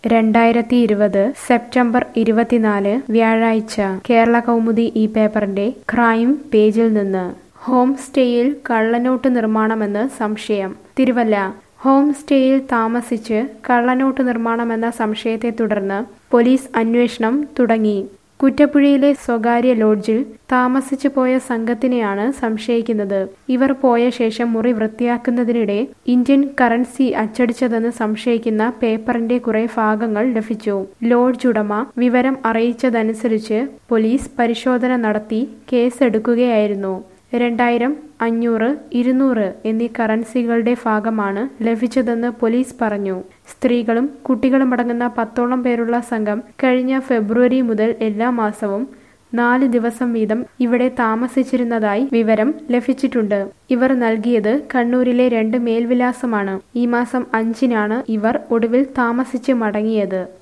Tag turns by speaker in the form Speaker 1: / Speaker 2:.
Speaker 1: രണ്ടായിരത്തി ഇരുപത് സെപ്റ്റംബർ ഇരുപത്തിനാല് വ്യാഴാഴ്ച കേരള കൗമുദി ഈ പേപ്പറിന്റെ ക്രൈം പേജിൽ നിന്ന് ഹോം സ്റ്റേയിൽ കള്ളനോട്ട് നിർമ്മാണമെന്ന് സംശയം തിരുവല്ല ഹോം സ്റ്റേയിൽ താമസിച്ച് കള്ളനോട്ട് നിർമ്മാണമെന്ന സംശയത്തെ തുടർന്ന് പോലീസ് അന്വേഷണം തുടങ്ങി കുറ്റപ്പുഴയിലെ സ്വകാര്യ ലോഡ്ജിൽ താമസിച്ചു പോയ സംഘത്തിനെയാണ് സംശയിക്കുന്നത് ഇവർ പോയ ശേഷം മുറി വൃത്തിയാക്കുന്നതിനിടെ ഇന്ത്യൻ കറൻസി അച്ചടിച്ചതെന്ന് സംശയിക്കുന്ന പേപ്പറിന്റെ കുറെ ഭാഗങ്ങൾ ലഭിച്ചു ലോഡ്ജ് ഉടമ വിവരം അറിയിച്ചതനുസരിച്ച് പോലീസ് പരിശോധന നടത്തി കേസെടുക്കുകയായിരുന്നു രണ്ടായിരം അഞ്ഞൂറ് ഇരുന്നൂറ് എന്നീ കറൻസികളുടെ ഭാഗമാണ് ലഭിച്ചതെന്ന് പോലീസ് പറഞ്ഞു സ്ത്രീകളും കുട്ടികളുമടങ്ങുന്ന പത്തോളം പേരുള്ള സംഘം കഴിഞ്ഞ ഫെബ്രുവരി മുതൽ എല്ലാ മാസവും നാല് ദിവസം വീതം ഇവിടെ താമസിച്ചിരുന്നതായി വിവരം ലഭിച്ചിട്ടുണ്ട് ഇവർ നൽകിയത് കണ്ണൂരിലെ രണ്ട് മേൽവിലാസമാണ് ഈ മാസം അഞ്ചിനാണ് ഇവർ ഒടുവിൽ താമസിച്ച് മടങ്ങിയത്